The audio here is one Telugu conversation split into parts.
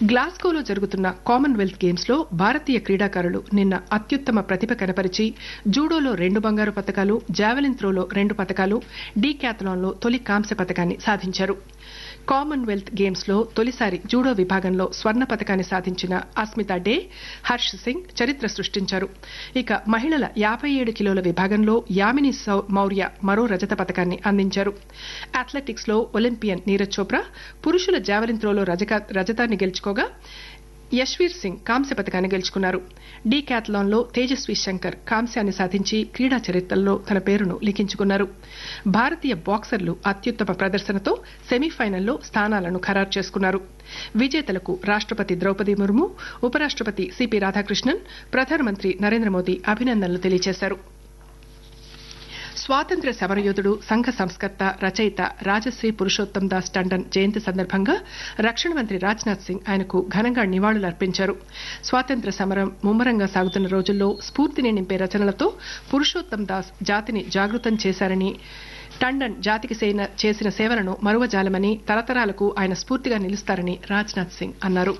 గ్లాస్గోలో జరుగుతున్న కామన్వెల్త్ గేమ్స్ లో భారతీయ క్రీడాకారులు నిన్న అత్యుత్తమ ప్రతిభ కనపరిచి జూడోలో రెండు బంగారు పతకాలు జావెలిన్ త్రోలో రెండు పతకాలు డీక్యాథలాన్లో తొలి కాంస్య పతకాన్ని సాధించారు కామన్వెల్త్ గేమ్స్ లో తొలిసారి జూడో విభాగంలో స్వర్ణ పతకాన్ని సాధించిన అస్మితా డే హర్ష్ సింగ్ చరిత్ర సృష్టించారు ఇక మహిళల యాభై ఏడు కిలోల విభాగంలో యామిని మౌర్య మరో రజత పతకాన్ని అందించారు అథ్లెటిక్స్ లో ఒలింపియన్ నీరజ్ చోప్రా పురుషుల జావెలిన్ త్రోలో రజతాన్ని గెలుచుకోగా యశ్వీర్ సింగ్ కాంస్య పతకాన్ని గెలుచుకున్నారు డీ క్యాథలాన్లో తేజస్వి శంకర్ కాంస్యాన్ని సాధించి క్రీడా చరిత్రలో తన పేరును లిఖించుకున్నారు భారతీయ బాక్సర్లు అత్యుత్తమ ప్రదర్శనతో సెమీఫైనల్లో స్థానాలను ఖరారు చేసుకున్నారు విజేతలకు రాష్టపతి ద్రౌపది ముర్ము ఉపరాష్టపతి సిపి రాధాకృష్ణన్ ప్రధానమంత్రి నరేంద్ర మోదీ అభినందనలు తెలియజేశారు స్వాతంత్ర్య సమరయోధుడు సంఘ సంస్కర్త రచయిత రాజశ్రీ పురుషోత్తం దాస్ టండన్ జయంతి సందర్భంగా రక్షణ మంత్రి రాజ్నాథ్ సింగ్ ఆయనకు ఘనంగా నివాళులర్పించారు స్వాతంత్ర్య సమరం ముమ్మరంగా సాగుతున్న రోజుల్లో స్ఫూర్తిని నింపే రచనలతో పురుషోత్తం దాస్ జాతిని జాగృతం చేశారని టండన్ జాతికి చేసిన సేవలను మరువజాలమని తరతరాలకు ఆయన స్ఫూర్తిగా నిలుస్తారని రాజ్నాథ్ సింగ్ అన్నారు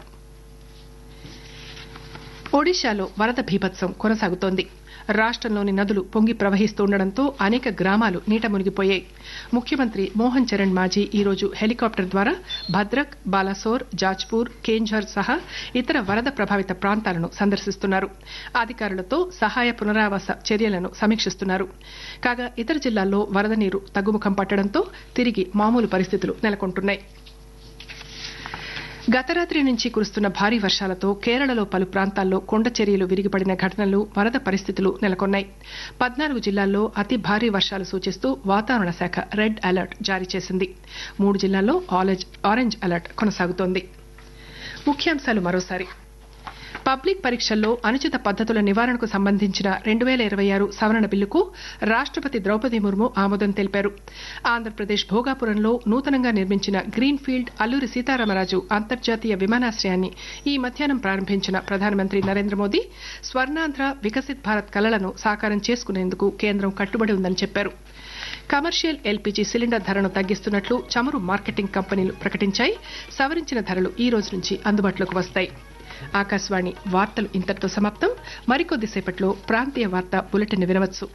ఒడిశాలో వరద భీభత్సం కొనసాగుతోంది రాష్టంలోని నదులు పొంగి ప్రవహిస్తుండటంతో అనేక గ్రామాలు నీట మునిగిపోయాయి ముఖ్యమంత్రి మోహన్ చరణ్ మాజీ ఈరోజు హెలికాప్టర్ ద్వారా భద్రక్ బాలాసోర్ జాజ్పూర్ కేంఝర్ సహా ఇతర వరద ప్రభావిత ప్రాంతాలను సందర్శిస్తున్నారు అధికారులతో సహాయ పునరావాస చర్యలను సమీక్షిస్తున్నారు కాగా ఇతర జిల్లాల్లో వరద నీరు తగ్గుముఖం పట్టడంతో తిరిగి మామూలు పరిస్థితులు నెలకొంటున్నాయి గత రాత్రి నుంచి కురుస్తున్న భారీ వర్షాలతో కేరళలో పలు ప్రాంతాల్లో కొండ చర్యలు విరిగిపడిన ఘటనలు వరద పరిస్థితులు నెలకొన్నాయి పద్నాలుగు జిల్లాల్లో అతి భారీ వర్షాలు సూచిస్తూ వాతావరణ శాఖ రెడ్ అలర్ట్ జారీ చేసింది మూడు జిల్లాల్లో ఆరెంజ్ అలర్ట్ కొనసాగుతోంది ముఖ్యాంశాలు మరోసారి పబ్లిక్ పరీక్షల్లో అనుచిత పద్దతుల నివారణకు సంబంధించిన రెండు వేల ఇరవై ఆరు సవరణ బిల్లుకు రాష్టపతి ద్రౌపది ముర్ము ఆమోదం తెలిపారు ఆంధ్రప్రదేశ్ భోగాపురంలో నూతనంగా నిర్మించిన గ్రీన్ఫీల్డ్ అల్లూరి సీతారామరాజు అంతర్జాతీయ విమానాశ్రయాన్ని ఈ మధ్యాహ్నం ప్రారంభించిన ప్రధానమంత్రి నరేంద్ర మోదీ స్వర్ణాంధ్ర వికసిత్ భారత్ కలలను సాకారం చేసుకునేందుకు కేంద్రం కట్టుబడి ఉందని చెప్పారు కమర్షియల్ ఎల్పీజీ సిలిండర్ ధరను తగ్గిస్తున్నట్లు చమురు మార్కెటింగ్ కంపెనీలు ప్రకటించాయి సవరించిన ధరలు ఈ రోజు నుంచి అందుబాటులోకి వస్తాయి ఆకాశవాణి వార్తలు ఇంతటితో సమాప్తం మరికొద్దిసేపట్లో ప్రాంతీయ వార్తా బులెటిన్ వినవచ్చు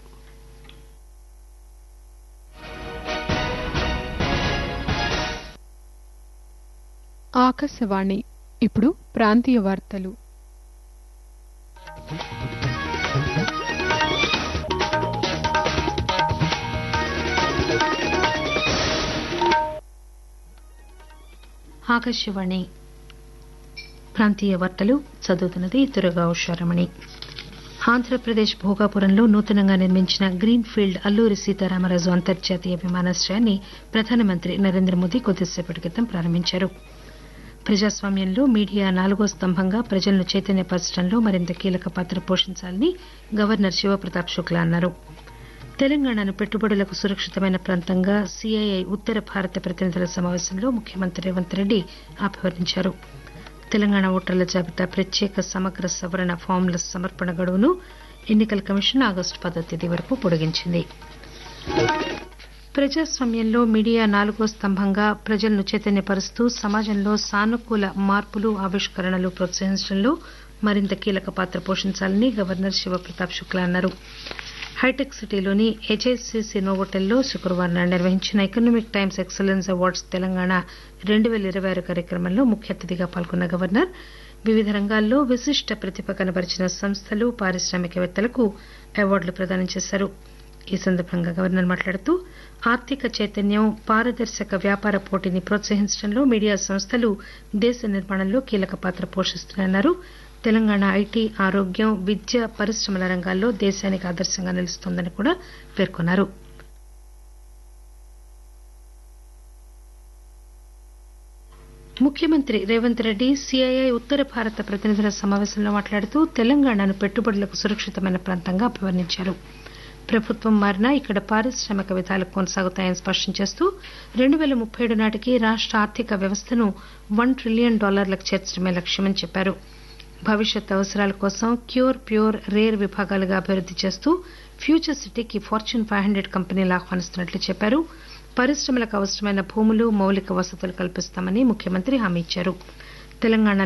ఆకాశవాణి ఇప్పుడు ప్రాంతీయ వార్తలు ఆకాశవాణి ప్రాంతీయ వార్తలు చదువుతున్నది దురగా ఉషారమణి ఆంధ్రప్రదేశ్ భోగాపురంలో నూతనంగా నిర్మించిన గ్రీన్ ఫీల్డ్ అల్లూరి సీతారామరాజు అంతర్జాతీయ విమానాశ్రయాన్ని ప్రధానమంత్రి నరేంద్ర మోదీ కొద్దిసేపటి క్రితం ప్రారంభించారు ప్రజాస్వామ్యంలో మీడియా నాలుగో స్తంభంగా ప్రజలను చైతన్యపరచడంలో మరింత కీలక పాత్ర పోషించాలని గవర్నర్ శివప్రతాప్ శుక్లా అన్నారు తెలంగాణను పెట్టుబడులకు సురక్షితమైన ప్రాంతంగా సీఐఐ ఉత్తర భారత ప్రతినిధుల సమావేశంలో ముఖ్యమంత్రి రేవంత్ రెడ్డి అభివర్ణించారు తెలంగాణ ఓటర్ల జాబితా ప్రత్యేక సమగ్ర సవరణ ఫామ్ల సమర్పణ గడువును ఎన్నికల కమిషన్ ఆగస్టు పదో తేదీ వరకు పొడిగించింది ప్రజాస్వామ్యంలో మీడియా నాలుగో స్తంభంగా ప్రజలను చైతన్యపరుస్తూ సమాజంలో సానుకూల మార్పులు ఆవిష్కరణలు ప్రోత్సహించడంలో మరింత కీలక పాత్ర పోషించాలని గవర్నర్ శివప్రతాప్ శుక్లా అన్నారు హైటెక్ సిటీలోని హెచ్ఐసిసి నోవోటెల్లో శుక్రవారం నాడు నిర్వహించిన Economic Times Excellence Awards Telangana రెండు పేల ఇరవై ఆరు కార్యక్రమంలో ముఖ్య అతిథిగా పాల్గొన్న గవర్నర్ వివిధ రంగాల్లో విశిష్ట ప్రతిభ కనబరిచిన సంస్థలు పారిశ్రామికవేత్తలకు అవార్డులు ప్రదానం చేశారు ఈ సందర్భంగా గవర్నర్ మాట్లాడుతూ ఆర్థిక చైతన్యం పారదర్శక వ్యాపార పోటీని ప్రోత్సహించడంలో మీడియా సంస్థలు దేశ నిర్మాణంలో కీలక పాత్ర పోషిస్తున్నాయన్నారు తెలంగాణ ఐటీ ఆరోగ్యం విద్య పరిశ్రమల రంగాల్లో దేశానికి ఆదర్శంగా నిలుస్తోందని కూడా పేర్కొన్నారు ముఖ్యమంత్రి రేవంత్ రెడ్డి సీఐఐ ఉత్తర భారత ప్రతినిధుల సమావేశంలో మాట్లాడుతూ తెలంగాణను పెట్టుబడులకు సురక్షితమైన ప్రాంతంగా అభివర్ణించారు ప్రభుత్వం మారినా ఇక్కడ పారిశ్రామిక విధాలు కొనసాగుతాయని స్పష్టం చేస్తూ రెండు పేల ముప్పై ఏడు నాటికి రాష్ట ఆర్థిక వ్యవస్థను వన్ ట్రిలియన్ డాలర్లకు చేర్చడమే లక్ష్యమని చెప్పారు భవిష్యత్ అవసరాల కోసం క్యూర్ ప్యూర్ రేర్ విభాగాలుగా అభివృద్ది చేస్తూ ఫ్యూచర్ సిటీకి ఫార్చ్యూన్ ఫైవ్ హండ్రెడ్ కంపెనీలు ఆహ్వానిస్తున్నట్లు చెప్పారు పరిశ్రమలకు అవసరమైన భూములు మౌలిక వసతులు కల్పిస్తామని ముఖ్యమంత్రి హామీ ఇచ్చారు తెలంగాణ